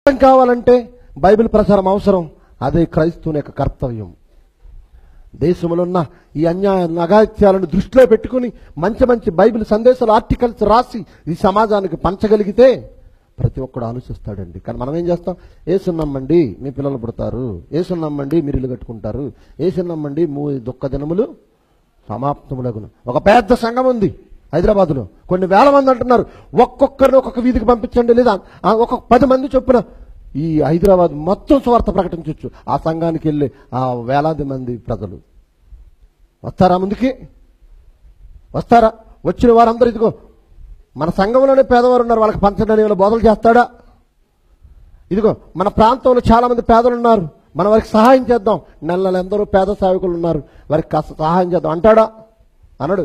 అర్థం కావాలంటే బైబిల్ ప్రచారం అవసరం అదే క్రైస్తవుని యొక్క కర్తవ్యం దేశంలో ఉన్న ఈ అన్యాయ నగాత్యాలను దృష్టిలో పెట్టుకుని మంచి మంచి బైబిల్ సందేశాలు ఆర్టికల్స్ రాసి ఈ సమాజానికి పంచగలిగితే ప్రతి ఒక్కడు ఆలోచిస్తాడండి కానీ మనం ఏం చేస్తాం ఏసు నమ్మండి మీ పిల్లలు పుడతారు ఏసు నమ్మండి మీరు ఇల్లు కట్టుకుంటారు ఏసు నమ్మండి మూ దుఃఖ దినములు సమాప్తములగును ఒక పెద్ద సంఘం ఉంది హైదరాబాద్లో కొన్ని వేల మంది అంటున్నారు ఒక్కొక్కరిని ఒక్కొక్క వీధికి పంపించండి లేదా ఆ ఒక్కొక్క పది మంది చొప్పున ఈ హైదరాబాద్ మొత్తం స్వార్థ ప్రకటించవచ్చు ఆ సంఘానికి వెళ్ళి ఆ వేలాది మంది ప్రజలు వస్తారా ముందుకి వస్తారా వచ్చిన వారందరూ ఇదిగో మన సంఘంలోనే పేదవారు ఉన్నారు వాళ్ళకి పంచడానికి ఏమైనా బోధలు చేస్తాడా ఇదిగో మన ప్రాంతంలో చాలా మంది పేదలు ఉన్నారు మనం వారికి సహాయం చేద్దాం నెల నెల ఎందరో పేద సేవకులు ఉన్నారు వారికి కాస్త సహాయం చేద్దాం అంటాడా అనడు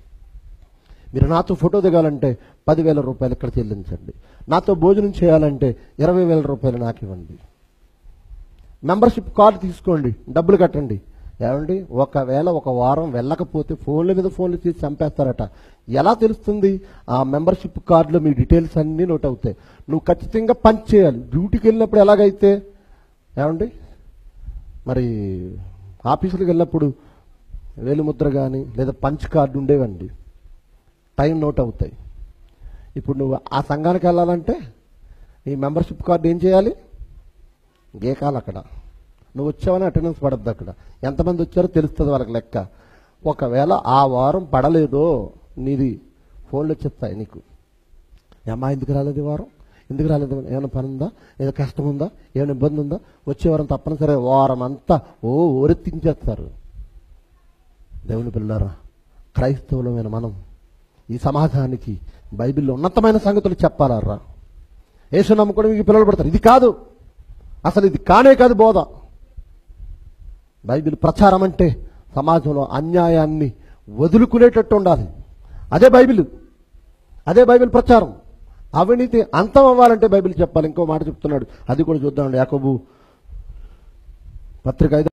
మీరు నాతో ఫోటో దిగాలంటే పదివేల రూపాయలు ఇక్కడ చెల్లించండి నాతో భోజనం చేయాలంటే ఇరవై వేల రూపాయలు నాకు ఇవ్వండి మెంబర్షిప్ కార్డు తీసుకోండి డబ్బులు కట్టండి ఏమండి ఒకవేళ ఒక వారం వెళ్ళకపోతే ఫోన్ల మీద ఫోన్లు తీసి చంపేస్తారట ఎలా తెలుస్తుంది ఆ మెంబర్షిప్ కార్డులో మీ డీటెయిల్స్ అన్నీ నోట్ అవుతాయి నువ్వు ఖచ్చితంగా పంచ్ చేయాలి డ్యూటీకి వెళ్ళినప్పుడు ఎలాగైతే ఏమండి మరి ఆఫీసులకు వెళ్ళినప్పుడు వేలుముద్ర కానీ లేదా పంచ్ కార్డు ఉండేవండి టైం నోట్ అవుతాయి ఇప్పుడు నువ్వు ఆ సంఘానికి వెళ్ళాలంటే ఈ మెంబర్షిప్ కార్డు ఏం చేయాలి గీకాలి అక్కడ నువ్వు వచ్చావని అటెండెన్స్ పడద్దు అక్కడ ఎంతమంది వచ్చారో తెలుస్తుంది వాళ్ళకి లెక్క ఒకవేళ ఆ వారం పడలేదో నీది ఫోన్లు వచ్చేస్తాయి నీకు అమ్మా ఎందుకు రాలేదు ఈ వారం ఎందుకు రాలేదు ఏమైనా పని ఉందా ఏదో కష్టం ఉందా ఏమైనా ఇబ్బంది ఉందా వచ్చే వారం తప్పనిసరి వారం అంతా ఓ ఒరెత్తించేస్తారు దేవుని పిల్లరా క్రైస్తవులమైన మనం ఈ సమాజానికి బైబిల్లో ఉన్నతమైన సంగతులు చెప్పాలరా యేసు నమ్ముకోవడం మీకు పిల్లలు పడతారు ఇది కాదు అసలు ఇది కానే కాదు బోధ బైబిల్ ప్రచారం అంటే సమాజంలో అన్యాయాన్ని వదులుకునేటట్టు ఉండాలి అదే బైబిల్ అదే బైబిల్ ప్రచారం అవినీతి అంతం అవ్వాలంటే బైబిల్ చెప్పాలి ఇంకో మాట చెప్తున్నాడు అది కూడా చూద్దామండి యాకోబు పత్రిక ఐదు